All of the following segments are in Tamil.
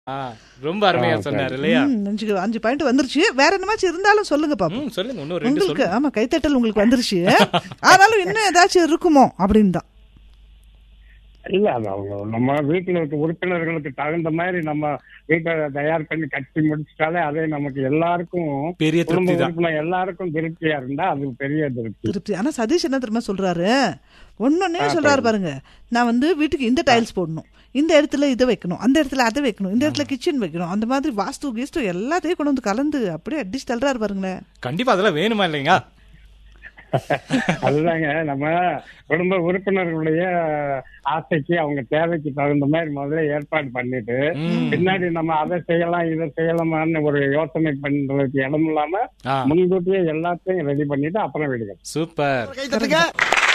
ஆ, ரொம்ப அருமையா ஆ, சொன்னார் சரி. இல்லையா ம், அஞ்சு அஞ்சு பாயிண்ட் வந்துருச்சு வேற என்னமாச்சும் இருந்தாலும் சொல்லுங்க பாப்போம் ம் சொல்லுங்க இன்னும் ரெண்டு உங்களுக்கு சொல்லுங்க ஆமா கைத்தட்டல் உங்களுக்கு வந்துருச்சு ஆனாலும் இன்னும் ஏதாச்சும் இருக்குமோ அப்படின்னு தான் இல்ல அது அவங்க நம்ம வீட்டுல இருக்க உறுப்பினர்களுக்கு தகுந்த மாதிரி நம்ம வீட்டை தயார் பண்ணி கட்டி முடிச்சிட்டாலே அதே நமக்கு எல்லாருக்கும் பெரிய குடும்ப திருப்தி தான் உறுப்பினர் எல்லாருக்கும் திருப்தியா இருந்தா அது பெரிய திருப்தி திருப்தி ஆனா சதீஷ் என்ன தெரியுமா சொல்றாரு ஒன்னொன்னே சொல்றாரு பாருங்க நான் வந்து வீட்டுக்கு இந்த டைல்ஸ் போடணும் இந்த இடத்துல இதை வைக்கணும் அந்த இடத்துல அதை வைக்கணும் இந்த இடத்துல கிச்சன் வைக்கணும் அந்த மாதிரி வாஸ்து கீஸ்து எல்லாத்தையும் கொண்டு வந்து கலந்து அப்படியே அடிச்சு தள்ளுறாரு பாருங்களேன் கண்டிப்பா அதெல்லாம் வேணுமா இல்லைங்க அதுதாங்க நம்ம குடும்ப உறுப்பினர்களுடைய ஆசைக்கு அவங்க தேவைக்கு தகுந்த மாதிரி முதல்ல ஏற்பாடு பண்ணிட்டு ம். பின்னாடி நம்ம அதை செய்யலாம் இதை செய்யலாமான்னு ஒரு யோசனை பண்றதுக்கு இடம் இல்லாம ஆ, முன்கூட்டியே எல்லாத்தையும் ரெடி பண்ணிட்டு அப்புறம் விடுங்க சூப்பர்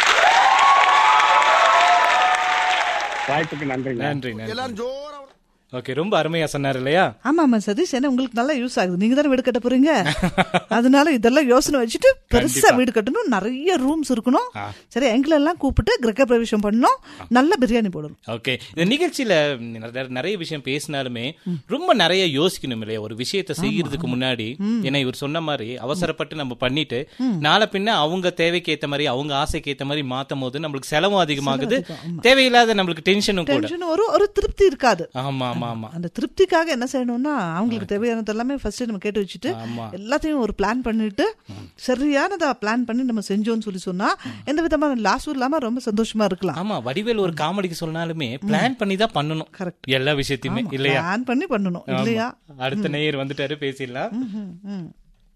வாய்ப்புக்கு நன்றிங்க நன்றி நன்றி ஓகே ரொம்ப அருமையா சொன்னார் இல்லையா ஆமா ஆமா சதீஷ் என்ன உங்களுக்கு நல்லா யூஸ் ஆகுது நீங்க தானே வீடு கட்ட போறீங்க அதனால இதெல்லாம் யோசனை வச்சுட்டு பெருசா வீடு கட்டணும் நிறைய ரூம்ஸ் இருக்கணும் ஆ. சரி எங்களெல்லாம் கூப்பிட்டு கிரக பிரவேசம் பண்ணணும் நல்ல பிரியாணி போடணும் ஓகே இந்த நிகழ்ச்சியில நிறைய- நிறைய விஷயம் பேசினாலுமே ரொம்ப நிறைய யோசிக்கணும் இல்லையா ஒரு விஷயத்தை செய்யறதுக்கு முன்னாடி ஏன்னா இவர் சொன்ன மாதிரி அவசரப்பட்டு நம்ம பண்ணிட்டு நாளை பின்ன அவங்க தேவைக்கு ஏத்த மாதிரி அவங்க ஆசைக்கு ஏத்த மாதிரி மாத்தும் போது நம்மளுக்கு செலவும் அதிகமாகுது தேவையில்லாத நம்மளுக்கு டென்ஷனும் கூட டென்ஷன் வரும் ஒரு திருப்தி இருக்காது ஆமா ஆமா ஆமா அந்த திருப்திக்காக என்ன செய்யணும்னா அவங்களுக்கு தேவையானது எல்லாமே ஃபர்ஸ்ட் நம்ம கேட்டு வச்சுட்டு ஆமா எல்லாத்தையும் ஒரு பிளான் பண்ணிட்டு சரியானதா பிளான் பண்ணி நம்ம செஞ்சோம்னு சொல்லி சொன்னா எந்த விதமான லாஸும் இல்லாம ரொம்ப சந்தோஷமா இருக்கலாம் ஆமா வடிவேல் ஒரு காமெடிக்கு சொன்னாலுமே பிளான் பண்ணி தான் பண்ணணும் Correct. எல்லா விஷயத்தையுமே இல்லையா பிளான் பண்ணி பண்ணணும் இல்லையா ஆமா. அடுத்த நேயர் வந்துட்டாரு பேசிடலாம் ம், ம்.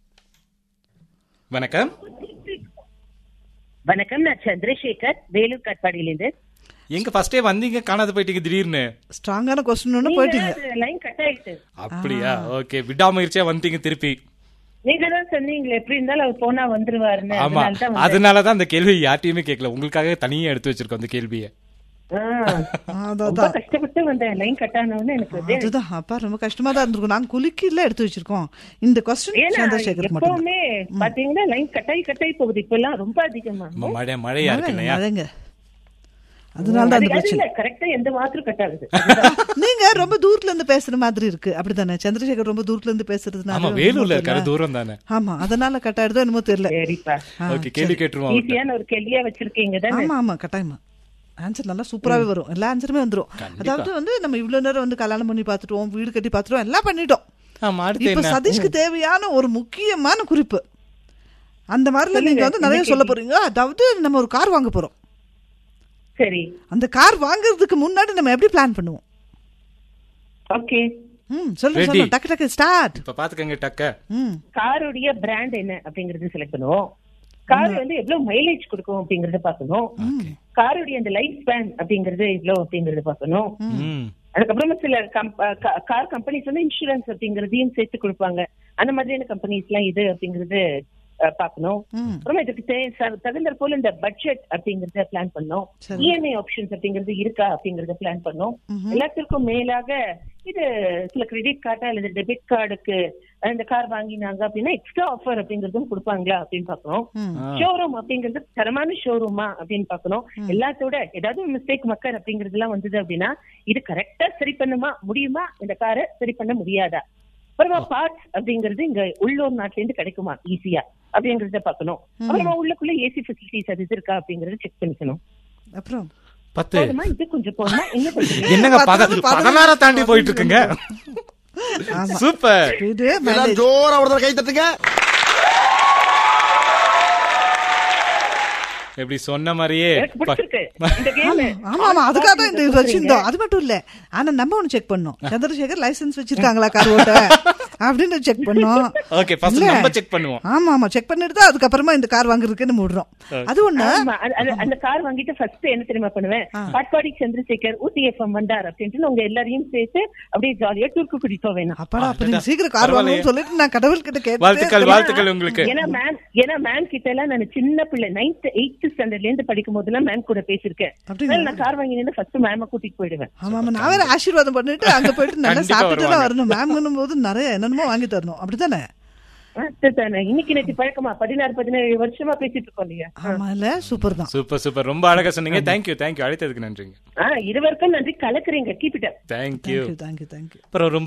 வணக்கம் வணக்கம் நான் சந்திரசேகர் வேலூர் காட்பாடியிலிருந்து எங்க ஃபர்ஸ்டே வந்தீங்க காணாத போயிட்டீங்க திடீர்னு ஸ்ட்ராங்கான கொஸ்டின் போயிட்டீங்க லைன் கட் ஆயிட்டு அப்படியா ஓகே விடாமுயற்சியா வந்துட்டீங்க திருப்பி நீங்க தான் சொன்னீங்களே எப்படி இருந்தாலும் அவர் போனா வந்துருவாருன்னு ஆமா அதனால தான் வந்தேன். அதனாலதான் அந்த கேள்வி யார்ட்டையுமே கேட்கல உங்களுக்காக தனியா எடுத்து வச்சிருக்கோம் அந்த கேள்வியை ஆ, அதான் ரொம்ப கஷ்டப்பட்டு வந்தேன் லைன் கட் ஆனவொன்னு எனக்கு அப்படியே- அதுதான் அப்பா ரொம்ப கஷ்டமா தான் இருந்திருக்கும் நாங்க குலுக்கில எடுத்து வச்சிருக்கோம் இந்த கொஸ்டின் ஏன்னா சந்திரசேகர் மட்டும் எப்பவுமே பாத்தீங்கன்னா லைன் கட்டாயி கட்டாயி போகுது இப்ப எல்லாம் ரொம்ப அதிகமா நம்ம மழை மழையா இருக்கு இல்லையா அதங்க அதனால தான் அந்த பிரச்சனை கரெக்டா எந்த மாத்திரம் கட் ஆகுது நீங்க ரொம்ப தூரத்துல இருந்து பேசுற மாதிரி இருக்கு அப்படிதானே சந்திரசேகர் ரொம்ப தூரத்துல இருந்து பேசுறதுனால ஆமா என்னமோ வேலூர்ல தெரியல. இருக்காரு தூரம் தானே ஆமா அதனால கட் ஆயிடுதோ என்னமோ தெரியல சரிப்பா ஓகே கேள்வி கேட்டுருவோம் அவர்ட்ட. ஈஸியான ஒரு கேள்வியா வச்சிருக்கீங்க தானே ஆமா ஆமா கட்டாயமா ஆன்சர் நல்லா சூப்பராவே வரும் எல்லா ஆன்சருமே வந்துரும் அதாவது வந்து நம்ம இவ்வளவு நேரம் வந்து கல்யாணம் பண்ணி பார்த்துட்டோம் வீடு கட்டி பார்த்துட்டோம் எல்லாம் பண்ணிட்டோம் ஆமா அடுத்து இப்ப என்ன சதீஷ்க்கு தேவையான ஒரு முக்கியமான குறிப்பு அந்த மாதிரில நீங்க வந்து நிறைய சொல்ல போறீங்க அதாவது நம்ம ஒரு கார் வாங்க போறோம் சரி அந்த கார் வாங்குறதுக்கு முன்னாடி நம்ம எப்படி பிளான் பண்ணுவோம் ஓகே ம் சொல்லுங்க Ready. சொல்லுங்க டக்கு டக்கு ஸ்டார்ட் இப்ப பாத்துக்கங்க டக்க ம் காருடைய பிராண்ட் என்ன அப்படிங்கறது செலக்ட் பண்ணுவோம் கார் வந்து எவ்வளவு மைலேஜ் கொடுக்கும் அப்படிங்கறத பாக்கணும் காருடைய அந்த லைஃப் ஸ்பேன் அப்படிங்கறது எவ்வளவு அப்படிங்கறத பாக்கணும் ம் அதுக்கப்புறமா சில கார் கம்பெனிஸ் வந்து இன்சூரன்ஸ் அப்படிங்கறதையும் சேர்த்து கொடுப்பாங்க அந்த மாதிரியான கம்பெனிஸ் எல்லாம் இது அப்படிங்கறது அஹ், பார்க்கணும் ம். அப்புறமா இதுக்கு தே- ச- தகுந்த போல இந்த பட்ஜெட் அப்படிங்கறத பிளான் பண்ணோம் சரி. இஎம்ஐ ஆப்ஷன்ஸ் அப்படிங்கிறது இருக்கா அப்படிங்கறத பிளான் பண்ணோம் எல்லாத்திற்கும் மேலாக இது சில கிரெடிட் கார்டா அல்லது டெபிட் கார்டுக்கு இந்த கார் வாங்கினாங்க அப்படின்னா எக்ஸ்ட்ரா ஆஃபர் அப்படிங்கறதும் கொடுப்பாங்களா அப்படின்னு பாக்கணும் ம். ஷோரூம் அப்படிங்கிறது தரமான ஷோரூமா அப்படின்னு பார்க்கணும் எல்லாத்தோட ஏதாவது மிஸ்டேக் மக்கள் அப்படிங்கிறது எல்லாம் வந்தது அப்படின்னா இது கரெக்டா சரி பண்ணுமா முடியுமா இந்த காரை சரி பண்ண முடியாதா அப்புறமா பார்ட்ஸ் அப்படிங்கிறது இங்க உள்ளூர் நாட்டுல இருந்து கிடைக்குமா ஈஸியா அப்படிங்கறத பார்க்கணும் அப்புறமா உள்ளுக்குள்ள ஏசி ஃபெசிலிட்டிஸ் அது இது இருக்கா அப்படிங்கறத செக் பண்ணிக்கணும் அப்புறம் பத்து போதுமா இது கொஞ்சம் போதுமா என்ன கொஞ்சம் என்னங்க பத- பத்தாவது, பதினஞ்சு, பதினாற தாண்டி போயிட்டு இருக்குங்க ஆமா. சூப்பர் இது எல்லாம் mileage. ஜோரா ஒரு தடவை கை தட்டுங்க எப்படி சொன்ன மாதிரியே எனக்கு பிடிச்சிருக்கு இந்த கேம் ஆமா ஆமா அதுக்காக தான் இந்த இது வச்சிருந்தோம் அது மட்டும் இல்ல ஆனா நம்ம ஒண்ணு செக் பண்ணோம் சந்திரசேகர் லைசென்ஸ் வச்சிருக்காங்களா கார் ஓட்ட அப்படின்னு செக் பண்ணோம் ஓகே ஃபர்ஸ்ட் இல்ல. நம்ம செக் பண்ணுவோம் ஆமா ஆமா செக் பண்ணிட்டு தான் அதுக்கப்புறமா இந்த கார் வாங்குறதுக்கு நம்ம விடுறோம் அது ஒண்ணு ஆமா அது- அது- அந்த கார் வாங்கிட்டு ஃபர்ஸ்ட் என்ன தெரியுமா பண்ணுவேன் காட்பாடி சந்திரசேகர் ஊட்டி எஃப்எம் வந்தார் அப்படின்ட்டு உங்க எல்லாரையும் சேர்த்து அப்படியே ஜாலியா டூருக்கு கூட்டிட்டு போவேன் நான். அப்பாடா அப்ப நீங்க சீக்கிரம் கார் பரவாயில்லையே. வாங்கணும்னு சொல்லிட்டு நான் கடவுள் கிட்ட வாழ்த்துக்கள் கேட்டு வாழ்த்துக்கள் உங்களுக்கு ஏன்னா மேம் ஏன்னா மேம் கிட்ட எல்லாம் நான் சின்ன பிள்ளை நைன்த் எயித் ஸ்டாண்டர்ட்ல இருந்து படிக்கும் போதெல்லாம் மேம் கூட பேசியிருக்கேன் அப்படிங்களா? அதனால நான் கார் வாங்கினேன் ஃபர்ஸ்ட் மேம கூட்டிட்டு போயிடுவேன் ஆமா ஆமா நான் வேற ஆசீர்வாதம் பண்ணிட்டு அங்க போயிட்டு நல்லா கண்டிப்பா சாப்பிட்டு தான் வருவாங்க. வரணும் மேம்னும் போது நிறைய என்னென்னமோ வாங்கி தரணும் அப்படித்தானே அதுதானே. இன்னைக்கு நேற்று பழக்கமா பதினாறு பதினேழு வருஷமா பேசிட்டு இருக்கோம் இல்லையா ஆமா இல்ல சூப்பர் தான் சூப்பர் சூப்பர் ரொம்ப அழகா சொன்னீங்க தேங்க்யூ தேங்க்யூ அழைத்ததுக்கு நன்றிங்க ஆஹ் இருவருக்கும் நன்றி கலக்குறீங்க keep it thank you thank you thank you thank you அப்புறம் ரொம்ப